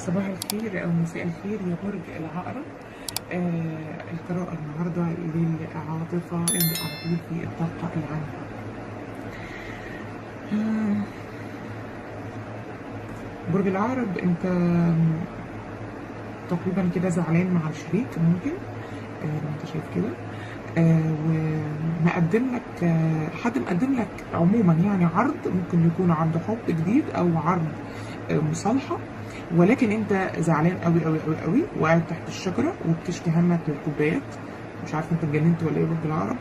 صباح الخير او مساء الخير يا برج العقرب آه القراءة النهاردة للعاطفة اللي على طول في الطاقة العامة آه برج العقرب انت تقريبا كده زعلان مع الشريك ممكن آه لو انت شايف كده آه ومقدم لك آه حد مقدم لك عموما يعني عرض ممكن يكون عرض حب جديد او عرض آه مصالحه ولكن انت زعلان قوي قوي قوي قوي وقاعد تحت الشجره وبتشكي همك للكوبايات مش عارفه انت اتجننت ولا ايه برج العقرب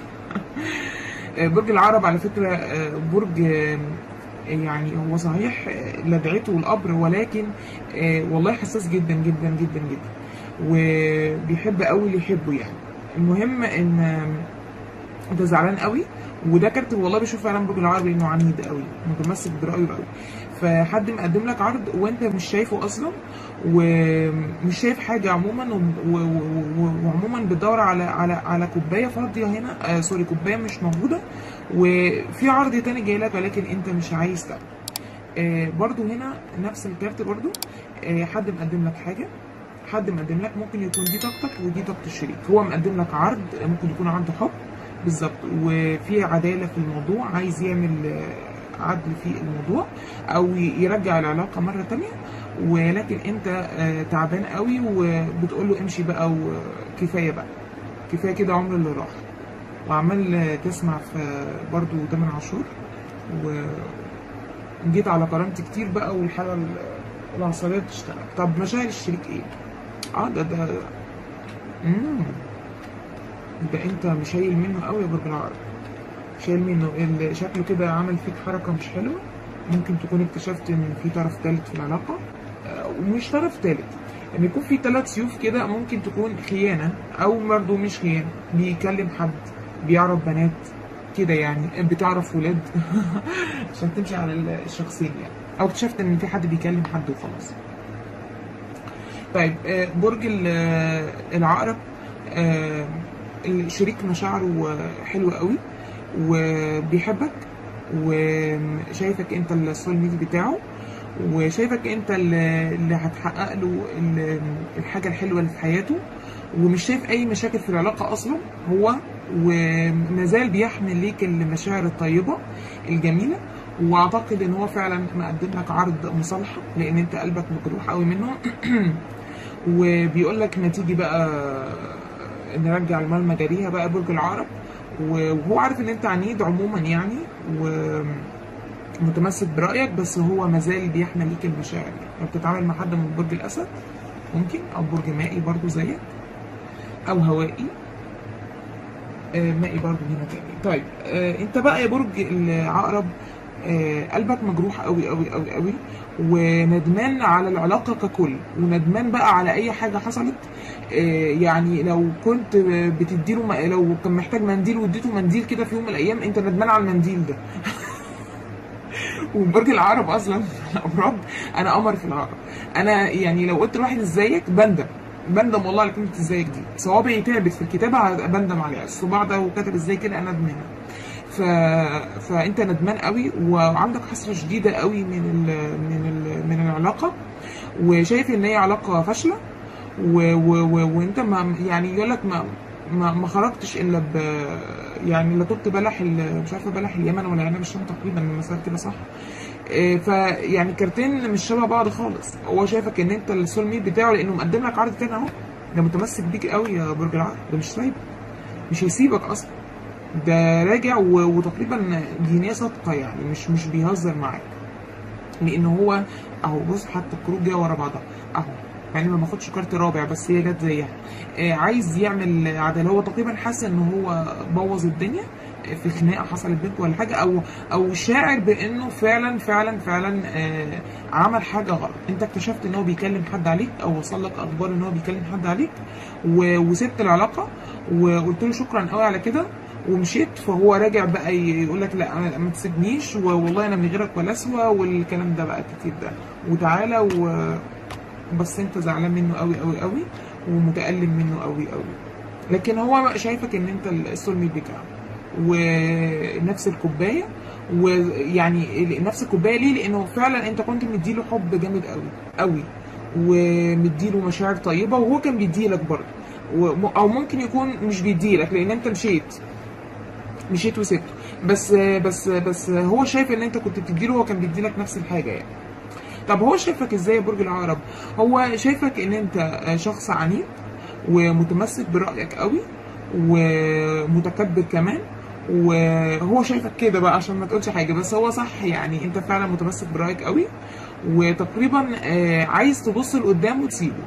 برج العقرب على فكره برج يعني هو صحيح لدعته القبر ولكن والله حساس جدا جدا جدا جدا وبيحب قوي اللي يحبه يعني المهم ان انت زعلان قوي وده كارت والله بشوف فعلا برج العقرب انه عنيد قوي متمسك برايه قوي فحد مقدم لك عرض وانت مش شايفه اصلا ومش شايف حاجه عموما وعموما بتدور على على على كوبايه فاضيه هنا آه سوري كوبايه مش موجوده وفي عرض تاني جاي لك ولكن انت مش عايز تاخده آه برضو هنا نفس الكارت برضو آه حد مقدم لك حاجه حد مقدم لك ممكن يكون دي طاقتك ودي طاقه الشريك هو مقدم لك عرض ممكن يكون عرض حب بالظبط وفي عداله في الموضوع عايز يعمل عدل في الموضوع او يرجع العلاقه مره تانية ولكن انت تعبان قوي وبتقول له امشي بقى وكفايه بقى كفايه كده عمر اللي راح وعمال تسمع في برضو تامر عاشور وجيت على كرامتي كتير بقى والحاله العصبيه بتشتغل طب مشاعر الشريك ايه؟ اه ده ده امم ده انت مشايل منه قوي يا برج العقرب شايل منه اللي شكله كده عمل فيك حركه مش حلوه ممكن تكون اكتشفت ان في طرف ثالث في العلاقه ومش طرف ثالث ان يكون في ثلاث سيوف كده ممكن تكون خيانه او برضه مش خيانه بيكلم حد بيعرف بنات كده يعني بتعرف ولاد عشان تمشي على الشخصين يعني او اكتشفت ان في حد بيكلم حد وخلاص طيب برج العقرب الشريك مشاعره حلوه قوي وبيحبك وشايفك انت السول ميت بتاعه وشايفك انت اللي هتحقق له الحاجه الحلوه اللي في حياته ومش شايف اي مشاكل في العلاقه اصلا هو ومازال بيحمل ليك المشاعر الطيبه الجميله واعتقد ان هو فعلا مقدم لك عرض مصالحه لان انت قلبك مجروح قوي منه وبيقول لك ما تيجي بقى نرجع المال مجاريها بقى برج العقرب وهو عارف ان انت عنيد عموما يعني ومتمسك برايك بس هو مازال بيحمل ليك المشاعر لو بتتعامل مع حد من برج الاسد ممكن او برج مائي برضو زيك او هوائي آه مائي برضو هنا تاني طيب آه انت بقى يا برج العقرب آه قلبك مجروح قوي قوي قوي قوي وندمان على العلاقه ككل وندمان بقى على اي حاجه حصلت يعني لو كنت بتديله لو كان محتاج منديل واديته منديل كده في يوم من الايام انت ندمان على المنديل ده وبرج العقرب اصلا الابراج انا قمر في العقرب انا يعني لو قلت لواحد ازيك بندم بندم والله على كلمه ازيك دي صوابعي تعبت في الكتابه بندم عليها الصباع ده وكاتب ازاي كده انا ندمان ف... فانت ندمان قوي وعندك حسره شديده قوي من ال... من ال... من العلاقه وشايف ان هي علاقه فاشله و... و... و... وانت ما يعني يقول لك ما ما, ما خرجتش الا ب يعني لا طبت بلح ال... مش عارفه بلح اليمن ولا عنب الشام تقريبا المسار كده صح إيه فيعني كارتين مش شبه بعض خالص هو شايفك ان انت السول ميت بتاعه لانه مقدم لك عرض تاني اهو ده متمسك بيك قوي يا برج العقرب ده مش سايبك مش هيسيبك اصلا ده راجع و... وتقريبا دينيه صادقه يعني مش مش بيهزر معاك لان هو اهو بص حتى الكروت جايه ورا بعضها اهو يعني ما باخدش كارت رابع بس هي جت زيها آه عايز يعمل عداله هو تقريبا حاسس ان هو بوظ الدنيا في خناقه حصلت بينكم ولا حاجه او او شاعر بانه فعلا فعلا فعلا آه عمل حاجه غلط انت اكتشفت ان هو بيكلم حد عليك او وصل لك اخبار ان هو بيكلم حد عليك وسبت العلاقه وقلت له شكرا قوي على كده ومشيت فهو راجع بقى يقول لك لا ما تسيبنيش والله انا من غيرك ولا اسوى والكلام ده بقى كتير ده وتعالى و بس انت زعلان منه قوي قوي قوي ومتألم منه قوي قوي لكن هو شايفك ان انت السول ميت بتاعه ونفس الكوبايه ويعني نفس الكوبايه ليه؟ لانه فعلا انت كنت مديله حب جامد قوي قوي ومديله مشاعر طيبه وهو كان بيديلك برضه وم- او ممكن يكون مش بيديلك لان انت مشيت مشيت وسبته بس بس بس هو شايف ان انت كنت بتديله وهو كان بيديلك نفس الحاجه يعني طب هو شايفك ازاي يا برج العقرب هو شايفك ان انت شخص عنيد ومتمسك برايك قوي ومتكبر كمان وهو شايفك كده بقى عشان ما تقولش حاجه بس هو صح يعني انت فعلا متمسك برايك قوي وتقريبا آه، عايز تبص لقدام وتسيبه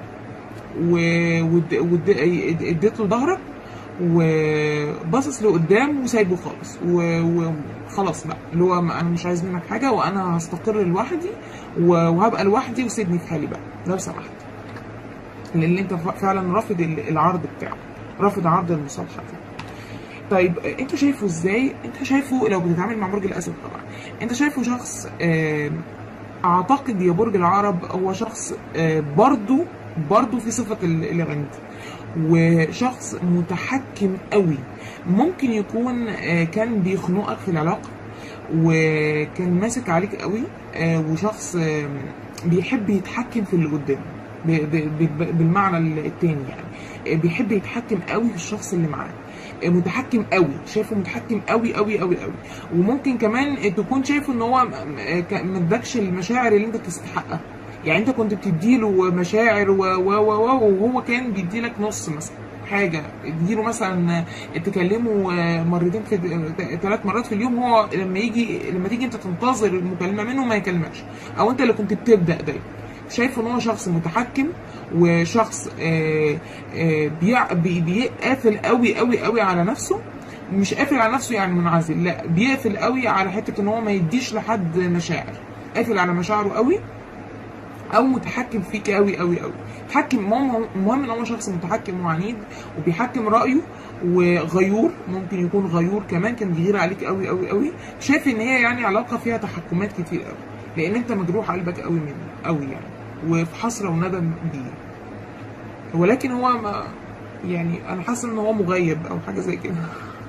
واديت له ظهرك وباصص لقدام وسايبه خالص و- وخلاص بقى اللي هو ما- انا مش عايز منك حاجه وانا هستقر لوحدي و- وهبقى لوحدي وسيبني في حالي بقى لو سمحت لان انت ف- فعلا رافض ال- العرض بتاعه رافض عرض المصالحه دي طيب آه، انت شايفه ازاي انت شايفه لو بتتعامل مع برج الاسد طبعا انت شايفه شخص آه، اعتقد يا برج العرب هو شخص آه، برضو برضو في صفة ال- العند وشخص متحكم قوي ممكن يكون آه، كان بيخنقك في العلاقة وكان ماسك عليك قوي آه، وشخص آه، بيحب يتحكم في اللي قدامه ب- ب- ب- بالمعنى التاني يعني آه، بيحب يتحكم قوي في الشخص اللي معاه آه، متحكم قوي شايفه متحكم قوي قوي قوي قوي وممكن كمان تكون شايفه ان هو م- م- ك- ما ادكش المشاعر اللي انت تستحقها يعني انت كنت بتديله مشاعر و و و و وهو كان بيديلك نص مثلا حاجه اديله مثلا تكلمه مرتين في ثلاث مرات في اليوم هو لما يجي لما تيجي انت تنتظر المكالمه منه ما يكلمكش او انت اللي كنت بتبدا دايما شايف ان هو شخص متحكم وشخص آه، آه، بيع- بي- بيقافل قوي قوي قوي على نفسه مش قافل على نفسه يعني منعزل لا بيقفل قوي على حته ان هو ما يديش لحد مشاعر قافل على مشاعره قوي او متحكم فيك قوي قوي قوي متحكم المهم المهم ان هو شخص متحكم وعنيد وبيحكم رايه وغيور ممكن يكون غيور كمان كان بيغير عليك قوي قوي قوي شايف ان هي يعني علاقه فيها تحكمات كتير قوي لان انت مجروح قلبك قوي منه قوي يعني وفي حسره وندم بيه ولكن هو ما يعني انا حاسه ان هو مغيب او حاجه زي كده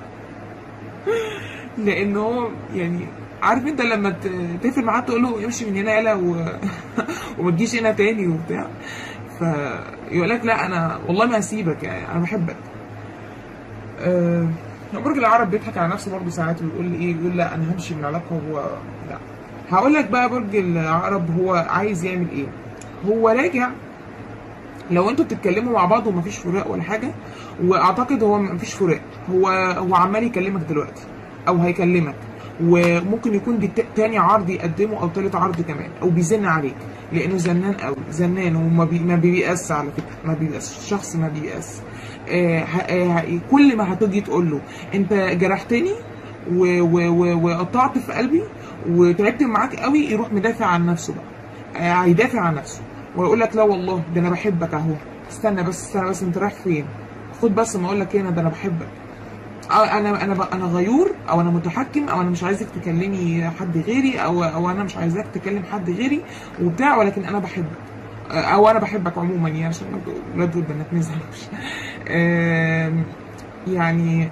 لان هو يعني عارف انت لما ت- تقفل معاه تقول له امشي من هنا يلا و... وما تجيش هنا تاني وبتاع فيقول لك لا انا والله ما هسيبك يعني انا بحبك أه... برج العرب بيضحك على نفسه برضه ساعات ويقول لي ايه يقول لا انا همشي من العلاقه وهو لا هقول لك بقى برج العقرب هو عايز يعمل ايه هو راجع لو انتوا بتتكلموا مع بعض ومفيش فراق ولا حاجه واعتقد هو مفيش فراق هو هو عمال يكلمك دلوقتي او هيكلمك وممكن يكون دي ت- تاني عرض يقدمه او تالت عرض كمان او بيزن عليك لانه زنان قوي زنان وما بي ما بييأس على فكره ما بييأس شخص ما بييأس آه ه- آه كل ما هتيجي تقول له انت جرحتني و- و- و- وقطعت في قلبي وتعبت معاك قوي يروح مدافع عن نفسه بقى آه هيدافع عن نفسه ويقول لك لا والله ده انا بحبك اهو استنى بس استنى بس انت رايح فين خد بس ما اقول لك هنا ده انا بحبك آه، انا انا ب- انا غيور او انا متحكم او انا مش عايزك تكلمي حد غيري او او انا مش عايزاك تكلم حد غيري وبتاع ولكن انا بحبك آه، او انا بحبك عموما يعني عشان برضه الولاد والبنات ما يزعلوش آم، يعني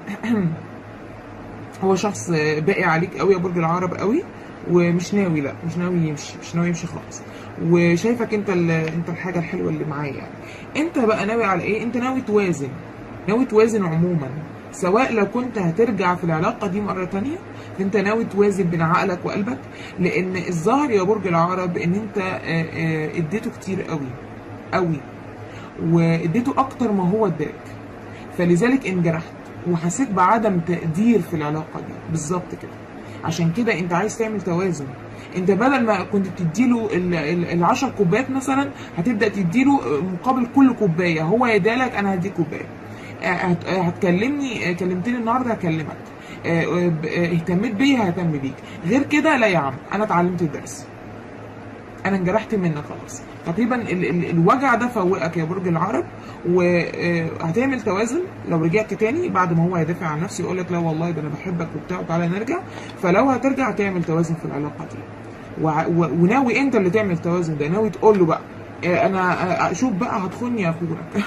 هو شخص باقي عليك قوي يا برج العقرب قوي ومش ناوي لا مش ناوي يمشي مش ناوي يمشي خالص وشايفك انت ال- انت الحاجه الحلوه اللي معاه يعني انت بقى ناوي على ايه انت ناوي توازن ناوي توازن عموما سواء لو كنت هترجع في العلاقه دي مره تانية فانت ناوي توازن بين عقلك وقلبك لان الظاهر يا برج العقرب ان انت آه، آه، اديته كتير قوي قوي واديته اكتر ما هو اداك فلذلك انجرحت وحسيت بعدم تقدير في العلاقه دي بالظبط كده عشان كده انت عايز تعمل توازن انت بدل ما كنت بتديله ال- ال- العشر كوبايات مثلا هتبدا تديله مقابل كل كوبايه هو يدالك انا هديك كوبايه آه، هت- آه، هتكلمني آه، كلمتني النهارده هكلمك آه، آه، ب- آه، اهتميت بيا ههتم بيك غير كده لا يا عم انا اتعلمت الدرس انا انجرحت منك خلاص تقريبا ال ال الوجع ده فوقك يا برج العقرب وهتعمل توازن لو رجعت تاني بعد ما هو هيدافع عن نفسه يقول لك لا والله ده انا بحبك وبتاع وتعالى نرجع فلو هترجع تعمل توازن في العلاقه دي وع- و- وناوي انت اللي تعمل التوازن ده ناوي تقول له بقى آه، انا آه، شوف بقى هتخوني يا اخويا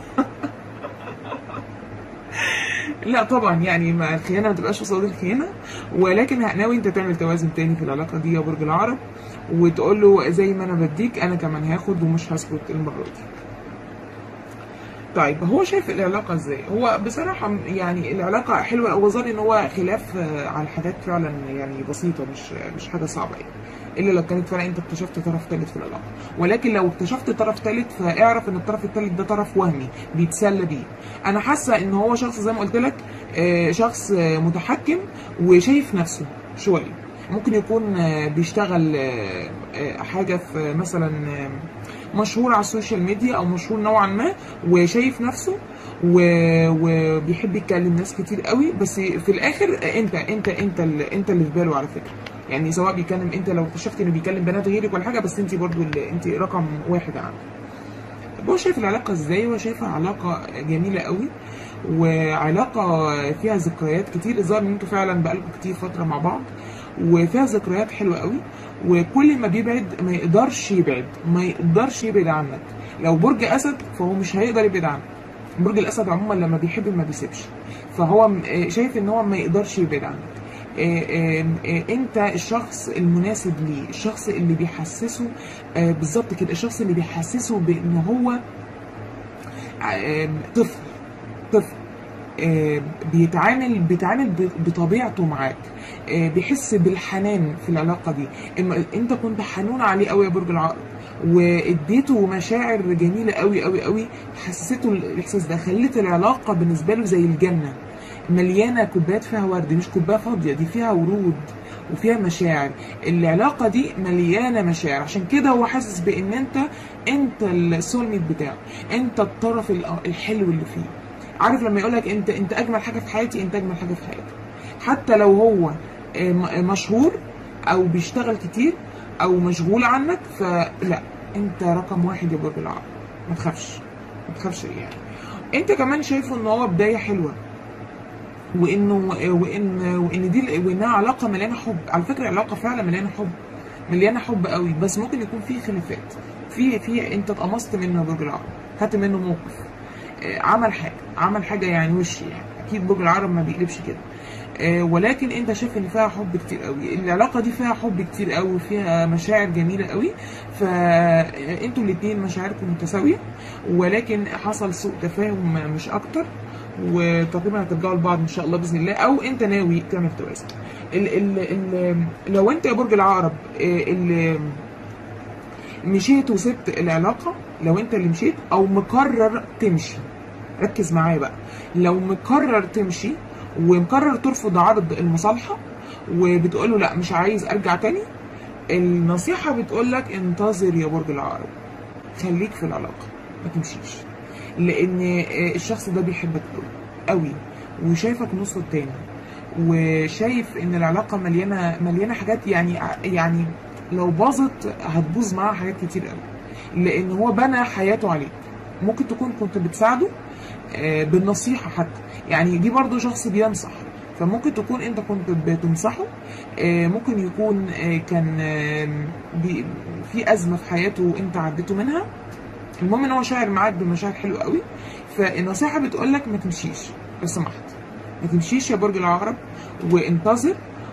لا طبعا يعني ما الخيانه ما تبقاش قصاد الخيانه ولكن ناوي انت تعمل توازن تاني في العلاقه دي يا برج العقرب وتقول له زي ما انا بديك انا كمان هاخد ومش هسكت المره دي طيب هو شايف العلاقه ازاي هو بصراحه يعني العلاقه حلوه هو ظن ان هو خلاف آه، على حاجات فعلا يعني بسيطه مش مش حاجه صعبه يعني الا لو كانت فعلا انت اكتشفت طرف ثالث في العلاقه ولكن لو اكتشفت طرف ثالث فاعرف ان الطرف الثالث ده طرف وهمي بيتسلى بيه انا حاسه ان هو شخص زي ما قلت لك آه، شخص آه، متحكم وشايف نفسه شويه ممكن يكون آه، بيشتغل آه، آه، حاجه في مثلا آه، مشهور على السوشيال ميديا او مشهور نوعا ما وشايف نفسه و- وبيحب يتكلم ناس كتير قوي بس في الاخر انت انت انت اللي انت اللي في باله على فكره يعني سواء بيكلم انت لو اكتشفت انه بيكلم بنات غيرك ولا حاجه بس انت برضو اللي انت رقم واحد عنده طب هو شايف العلاقه ازاي هو شايفها علاقه جميله قوي وعلاقه فيها ذكريات كتير الظاهر ان انتوا فعلا بقالكم كتير فتره مع بعض وفيها ذكريات حلوه قوي وكل ما بيبعد ما يقدرش يبعد ما يقدرش يبعد عنك لو برج اسد فهو مش هيقدر يبعد عنك برج الاسد عموما لما بيحب ما بيسيبش فهو م- آه، شايف ان هو ما يقدرش يبعد عنك آه، آه، آه، انت الشخص المناسب ليه الشخص اللي بيحسسه آه، بالظبط كده الشخص اللي بيحسسه بان هو آه، طفل طفل آه، بيتعامل بيتعامل ب- بطبيعته معاك آه، بيحس بالحنان في العلاقه دي اما انت كنت حنون عليه قوي يا برج العقرب واديته مشاعر جميله قوي قوي قوي حسسته الاحساس ده خلت العلاقه بالنسبه له زي الجنه مليانه كوبايات فيها ورد مش كوبايه فاضيه دي فيها ورود وفيها مشاعر العلاقه دي مليانه مشاعر عشان كده هو حاسس بان انت انت السول ميت بتاعه انت الطرف ال- الحلو اللي فيه عارف لما يقولك انت انت اجمل حاجه في حياتي انت اجمل حاجه في حياتي حتى لو هو آه، م- مشهور او بيشتغل كتير او مشغول عنك فلا انت رقم واحد يا برج العقرب ما تخافش ما تخافش يعني انت كمان شايفه ان هو بدايه حلوه وانه وان وان دي وانها علاقه مليانه حب على فكره علاقه فعلا مليانه حب مليانه حب قوي بس ممكن يكون في خلافات في في انت اتقمصت منه يا برج العقرب خدت منه موقف آه، عمل حاجه عمل حاجه يعني وش يعني اكيد برج العقرب ما بيقلبش كده آه، ولكن انت شايف ان فيها حب كتير قوي العلاقه دي فيها حب كتير قوي وفيها مشاعر جميله قوي فانتوا الاثنين مشاعركم متساويه ولكن حصل سوء تفاهم مش اكتر وتقريبا هترجعوا لبعض ان شاء الله باذن الله او انت ناوي تعمل توازن ال ال ال لو انت يا برج العقرب آه، اللي مشيت وسبت العلاقه لو انت اللي مشيت او مقرر تمشي ركز معايا بقى لو مقرر تمشي ومقرر ترفض عرض المصالحه وبتقول له لا مش عايز ارجع تاني النصيحه بتقول لك انتظر يا برج العقرب خليك في العلاقه ما تمشيش لان آه، الشخص ده بيحبك قوي قوي وشايفك نصه التاني وشايف ان العلاقه مليانه مليانه حاجات يعني يعني لو باظت هتبوظ معاها حاجات كتير قوي لان هو بنى حياته عليك ممكن تكون كنت بتساعده آه، بالنصيحه حتى يعني دي برضو شخص بينصح فممكن تكون انت كنت بتنصحه آه، ممكن يكون آه، كان آه، بي- في ازمه في حياته وانت عديته منها المهم ان هو شاعر معاك بمشاعر حلوه قوي فالنصيحه بتقول لك ما تمشيش لو سمحت ما تمشيش يا برج العقرب وانتظر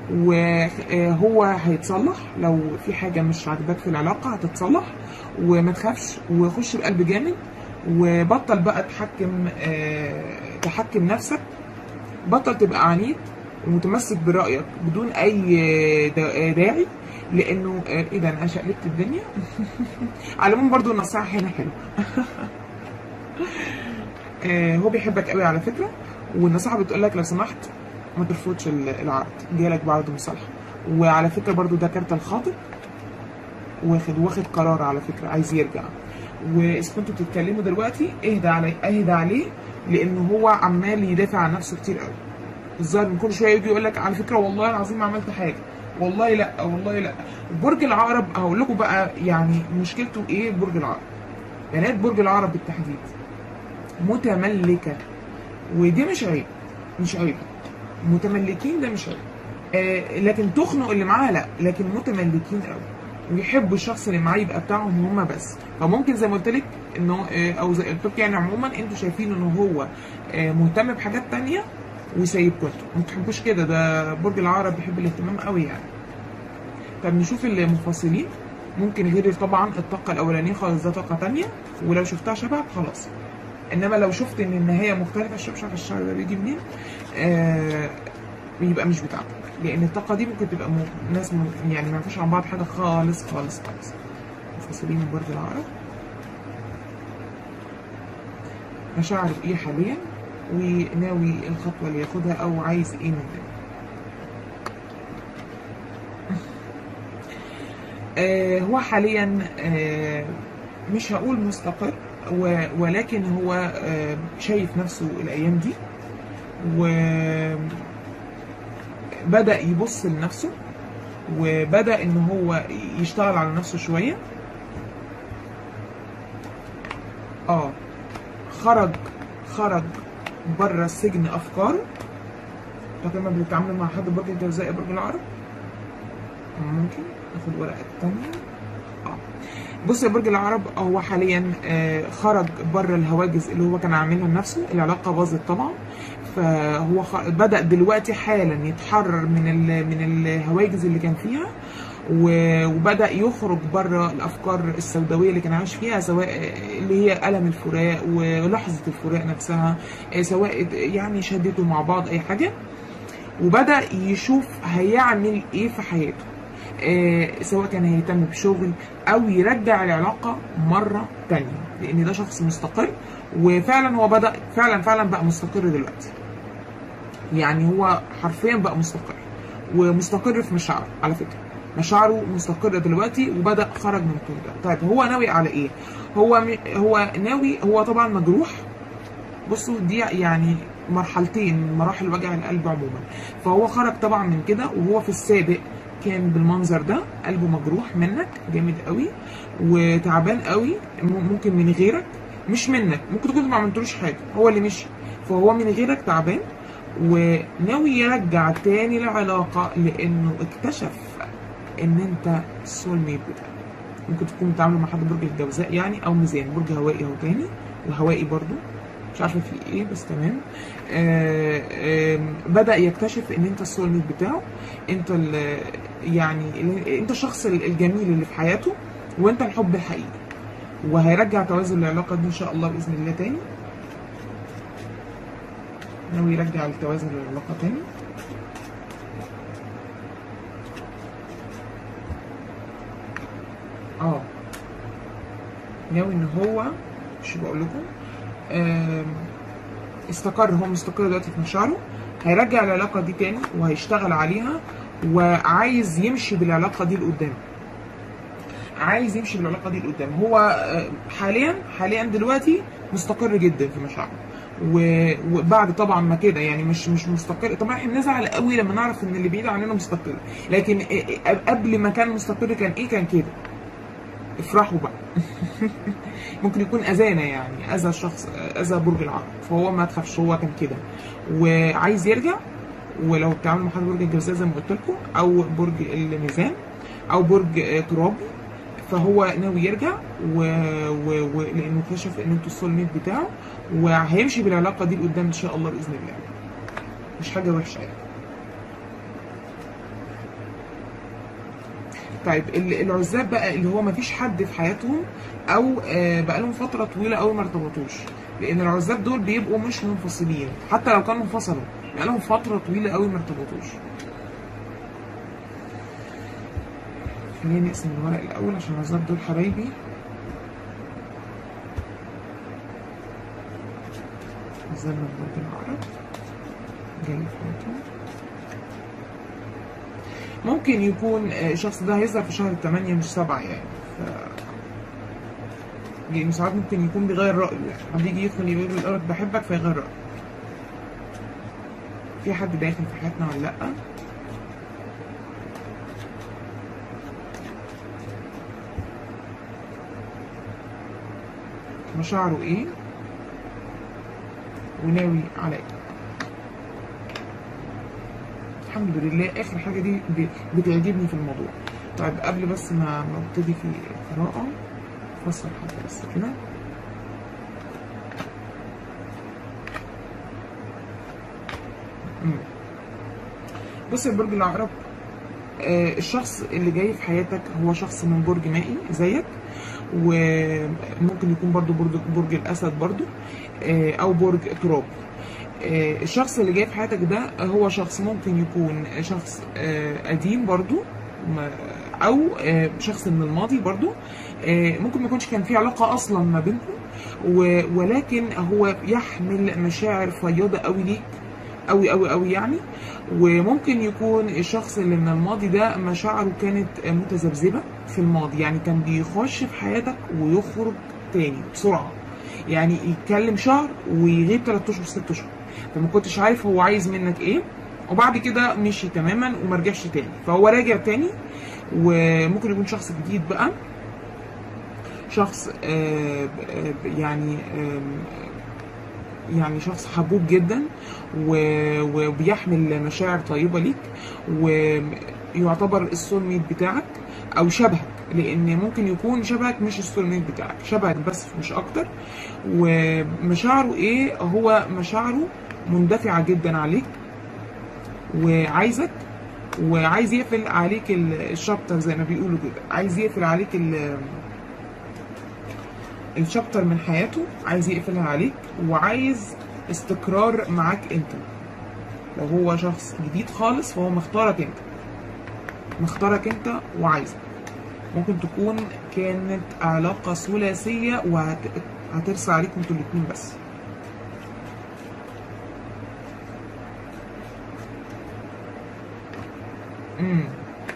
وهو هيتصلح لو في حاجه مش عاجباك في العلاقه هتتصلح وما تخافش وخش بقلب جامد وبطل بقى تحكم آه، تحكم نفسك بطل تبقى عنيد ومتمسك برأيك بدون أي دا- داعي لأنه آه، إيه ده أنا شقلبت الدنيا على العموم برضو النصيحة هنا حلوة آه، هو بيحبك قوي على فكرة والنصيحة بتقول لك لو سمحت ما ترفضش ال- العرض جالك بعد مصالحة وعلى فكرة برضو ده كارت الخاطب واخد واخد قرار على فكرة عايز يرجع واذا كنتوا بتتكلموا دلوقتي اهدى عليه اهدى عليه لان هو عمال يدافع عن نفسه كتير قوي الظاهر من كل شويه يجي يقول لك على فكره والله العظيم ما عملت حاجه والله لا والله لا برج العقرب هقول لكم بقى يعني مشكلته ايه برج العقرب بنات برج العقرب بالتحديد متملكه ودي مش عيب مش عيب متملكين ده مش عيب آه لكن تخنق اللي معاها لا لكن متملكين قوي ويحبوا الشخص اللي معاه يبقى بتاعهم هم بس فممكن زي ما قلت لك انه آه، او زي قلت لك يعني عموما انتوا شايفين ان هو آه، مهتم بحاجات تانية وسايبكم انتوا ما تحبوش كده ده برج العقرب بيحب الاهتمام قوي يعني طب نشوف المفاصلين ممكن غير طبعا الطاقه الاولانيه خالص ده طاقه تانية ولو شفتها شبهك خلاص انما لو شفت ان النهايه مختلفه الشباب مش عارف الشعر ده بيجي منين آه يبقى مش بتاعتك لان الطاقه دي ممكن تبقى م... ناس م... يعني ما يعرفوش عن بعض حاجه خالص خالص خالص منفصلين من برج العقرب مشاعره ايه حاليا وناوي الخطوه اللي ياخدها او عايز ايه منها آه هو حاليا آه مش هقول مستقر و- ولكن هو آه شايف نفسه الايام دي وبدأ يبص لنفسه وبدأ ان هو يشتغل على نفسه شوية اه خرج خرج بره سجن افكاره فاكر لما بنتعامل مع حد برج الجوزاء برج العقرب ممكن ناخد ورقة تانية اه بص يا برج العقرب هو حاليا آه، خرج بره الهواجس اللي هو كان عاملها لنفسه العلاقة باظت طبعا فهو خ... بدأ دلوقتي حالا يتحرر من ال... من الهواجس اللي كان فيها و- وبدأ يخرج بره الأفكار السوداوية اللي كان عايش فيها سواء اللي هي ألم الفراق ولحظة الفراق نفسها آه، سواء يعني شدته مع بعض أي حاجة وبدأ يشوف هيعمل إيه في حياته آه، سواء كان هيهتم بشغل او يرجع العلاقه مره تانية لان ده شخص مستقر وفعلا هو بدا فعلا فعلا بقى مستقر دلوقتي يعني هو حرفيا بقى مستقر ومستقر في مشاعره على فكره مشاعره مستقره دلوقتي وبدا خرج من الطور ده طيب هو ناوي على ايه هو م... هو ناوي هو طبعا مجروح بصوا دي يعني مرحلتين من مراحل وجع القلب عموما فهو خرج طبعا من كده وهو في السابق كان بالمنظر ده قلبه مجروح منك جامد قوي وتعبان قوي م- ممكن من غيرك مش منك ممكن تكون ما عملتلوش حاجه هو اللي مشي فهو من غيرك تعبان وناوي يرجع تاني العلاقه لانه اكتشف ان انت السول ميت بتاعك ممكن تكون بتتعاملوا مع حد برج الجوزاء يعني او ميزان برج هوائي اهو تاني وهوائي برضو مش عارفه في ايه بس تمام آه آه بدا يكتشف ان انت السول ميت بتاعه انت ال- يعني ال- انت الشخص ال- الجميل اللي في حياته وانت الحب الحقيقي وهيرجع توازن العلاقه دي ان شاء الله باذن الله تاني ناوي يرجع التوازن للعلاقه تاني اه ناوي ان هو مش بقول لكم آم، استقر هو مستقر دلوقتي في مشاعره هيرجع العلاقه دي تاني وهيشتغل عليها وعايز يمشي بالعلاقه دي لقدام عايز يمشي بالعلاقه دي لقدام هو آه، حاليا حاليا دلوقتي مستقر جدا في مشاعره و- وبعد طبعا ما كده يعني مش مش مستقر طبعا احنا بنزعل قوي لما نعرف ان اللي بعيد عننا مستقر لكن آه، آه، قبل ما كان مستقر كان ايه كان كده افرحوا بقى ممكن يكون اذانا يعني اذى الشخص اذى برج العقرب فهو ما تخافش هو كان كده وعايز يرجع ولو بتعاملوا مع حد برج الجوزاء زي ما قلت لكم او برج الميزان او برج آه، ترابي فهو ناوي يرجع و... و... و... لانه اكتشف ان انتوا السول ميت بتاعه وهيمشي بالعلاقه دي لقدام ان شاء الله باذن الله مش حاجه وحشه يعني طيب ال- العزاب بقى اللي هو مفيش حد في حياتهم او آه، بقالهم فتره طويله قوي ما ارتبطوش لان العزاب دول بيبقوا مش منفصلين حتى لو كانوا انفصلوا بقالهم فتره طويله قوي ما ارتبطوش خلينا نقسم الورق الاول عشان العزاب دول حبايبي عزاب من برج العقرب جاي في حياتهم ممكن يكون آه، الشخص ده هيظهر في شهر 8 مش 7 يعني ف لأنه ساعات ممكن يكون بيغير رأيه يعني حد يجي يدخل يقول لك بحبك فيغير رأيه في حد داخل في حياتنا ولا لأ مشاعره ايه وناوي على ايه الحمد لله اخر حاجه دي ب- بتعجبني في الموضوع طيب قبل بس ما ما ابتدي في القراءه فصل حاجه بس كده مم. بص يا برج العقرب آه، الشخص اللي جاي في حياتك هو شخص من برج مائي زيك وممكن يكون برضو برج, برج الاسد برضو آه، او برج تراب آه، الشخص اللي جاي في حياتك ده هو شخص ممكن يكون شخص آه، قديم برضو ما- او آه، شخص من الماضي برضو آه، ممكن ما يكونش كان في علاقة اصلا ما بينكم و- ولكن هو يحمل مشاعر فياضة قوي ليك قوي قوي قوي يعني وممكن يكون الشخص اللي من الماضي ده مشاعره كانت متذبذبة في الماضي يعني كان بيخش في حياتك ويخرج تاني بسرعة يعني يتكلم شهر ويغيب 3 اشهر 6 اشهر فما كنتش عارف هو عايز منك ايه وبعد كده مشي تماما وما رجعش تاني فهو راجع تاني وممكن يكون شخص جديد بقى شخص آه، آه، يعني آم، يعني شخص حبوب جدا و- وبيحمل مشاعر طيبة ليك ويعتبر السول ميت بتاعك او شبهك لان ممكن يكون شبهك مش السول ميت بتاعك شبهك بس مش اكتر ومشاعره ايه هو مشاعره مندفعة جدا عليك وعايزك وعايز يقفل عليك ال- الشابتر زي ما بيقولوا كده عايز يقفل عليك ال- الشابتر من حياته عايز يقفلها عليك وعايز استقرار معاك انت لو هو شخص جديد خالص فهو مختارك انت مختارك انت وعايزك ممكن تكون كانت علاقة ثلاثية وهترسى عليكم انتوا الاتنين بس امم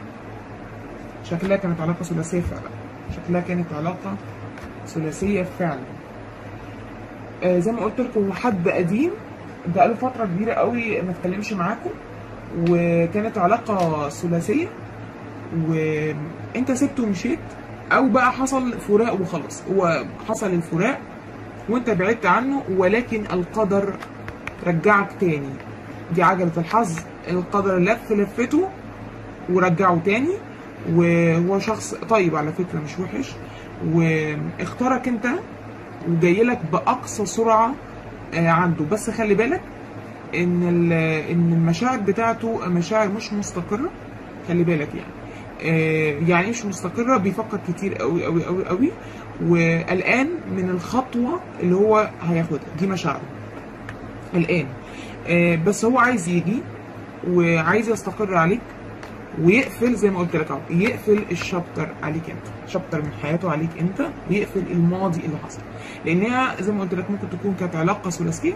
شكلها كانت علاقة ثلاثية فعلا شكلها كانت علاقة ثلاثية فعلا آه زي ما قلت لكم هو حد قديم بقاله فترة كبيرة قوي ما اتكلمش معاكم وكانت علاقة ثلاثية وانت سبته ومشيت او بقى حصل فراق وخلص هو حصل الفراق وانت بعدت عنه ولكن القدر رجعك تاني دي عجلة الحظ القدر لف لفته ورجعه تاني وهو شخص طيب على فكرة مش وحش واختارك انت وجاي لك بأقصى سرعة آه، عنده بس خلي بالك ان ال- ان المشاعر بتاعته مشاعر مش مستقرة خلي بالك يعني آه، يعني مش مستقرة بيفكر كتير قوي قوي قوي قوي وقلقان من الخطوة اللي هو هياخدها دي مشاعره قلقان آه، بس هو عايز يجي وعايز يستقر عليك ويقفل زي ما قلت لك اهو يقفل الشابتر عليك انت شابتر من حياته عليك انت ويقفل الماضي اللي حصل لانها زي ما قلت لك ممكن تكون كانت علاقه ثلاثيه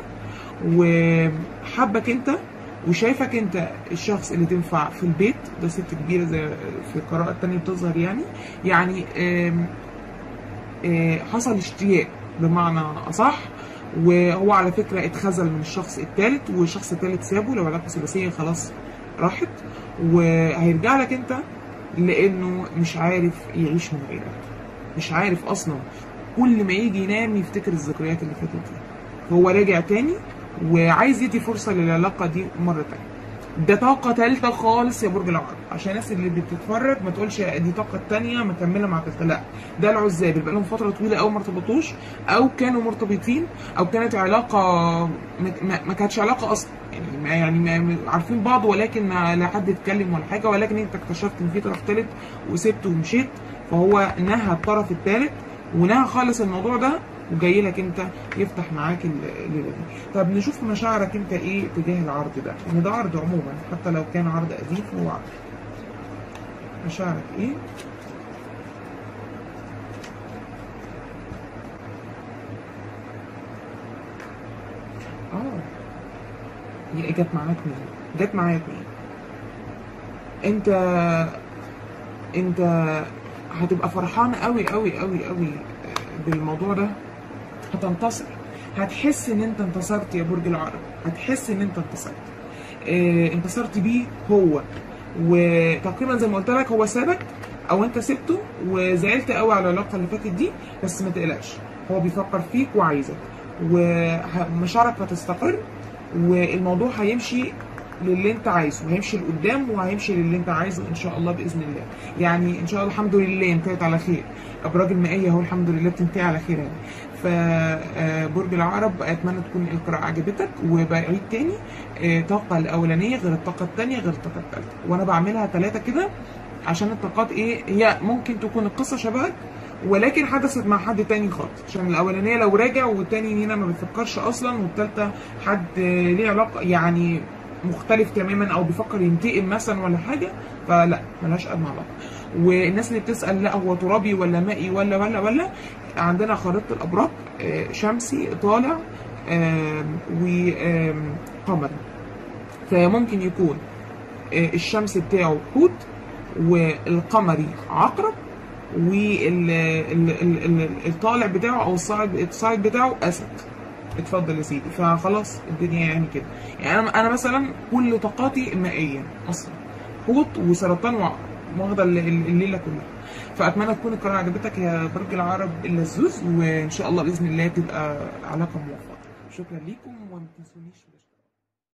وحبك انت وشايفك انت الشخص اللي تنفع في البيت ده ست كبيره زي في القراءه التانيه بتظهر يعني يعني آم، آه، حصل اشتياق بمعنى اصح وهو على فكره اتخذل من الشخص الثالث والشخص الثالث سابه لو علاقه ثلاثيه خلاص راحت وهيرجع لك انت لانه مش عارف يعيش من غيرك مش عارف اصلا كل ما يجي ينام يفتكر الذكريات اللي فاتت دي هو راجع تاني وعايز يدي فرصه للعلاقه دي مره تانية ده طاقة تالتة خالص يا برج العقرب عشان الناس اللي بتتفرج ما تقولش دي طاقة تانية مكملة مع تالتة لا ده العزاب اللي بقالهم فترة طويلة أوي ما ارتبطوش أو كانوا مرتبطين أو كانت علاقة ما, ما, ما كانتش علاقة أصلا يعني ما يعني ما ما- عارفين بعض ولكن ما لا حد اتكلم ولا حاجة ولكن أنت اكتشفت إن في طرف تالت وسبته ومشيت فهو نهى الطرف التالت ونهى خالص الموضوع ده وجاي لك انت يفتح معاك ال- الليله دي طب نشوف مشاعرك انت ايه تجاه العرض ده ان ده عرض عموما حتى لو كان عرض قديم فهو عرض مشاعرك ايه اه هي جت معاك مين جت معاك مين انت انت هتبقى فرحان قوي قوي قوي قوي بالموضوع ده هتنتصر هتحس ان انت انتصرت يا برج العقرب هتحس ان انت انتصرت اه انتصرت بيه هو وتقريبا زي ما قلت لك هو سابك او انت سبته وزعلت قوي على العلاقه اللي فاتت دي بس ما تقلقش هو بيفكر فيك وعايزك ومشاعرك هتستقر والموضوع هيمشي للي انت عايزه هيمشي لقدام وهيمشي للي انت عايزه ان شاء الله باذن الله يعني ان شاء الله الحمد لله انتهت على خير ابراج المائيه اهو الحمد لله بتنتهي على خير يعني فبرج العقرب اتمنى تكون القراءه عجبتك وبعيد تاني آه، الطاقه الاولانيه غير الطاقه الثانيه غير الطاقه الثالثه وانا بعملها ثلاثه كده عشان الطاقات ايه هي ممكن تكون القصه شبهك ولكن حدثت مع حد تاني خالص عشان الاولانيه لو راجع والتاني هنا ما بيفكرش اصلا والتالته حد آه، ليه علاقه يعني مختلف تماما او بيفكر ينتقم مثلا ولا حاجه فلا ملهاش ادنى علاقه والناس اللي بتسال لا هو ترابي ولا مائي ولا ولا ولا عندنا خريطه الابراج آه، شمسي طالع وقمري فممكن يكون آه، الشمس بتاعه حوت والقمري عقرب والطالع بتاعه او الصاعد الصاعد بتاعه اسد اتفضل يا سيدي فخلاص الدنيا يعني كده يعني انا انا مثلا كل طاقاتي مائيه اصلا حوت وسرطان وعقرب واخده الل- الل- الليله كلها فاتمنى تكون القراءه عجبتك يا برج العقرب اللزوز وان شاء الله باذن الله تبقى علاقه موفقه شكرا ليكم وما تنسونيش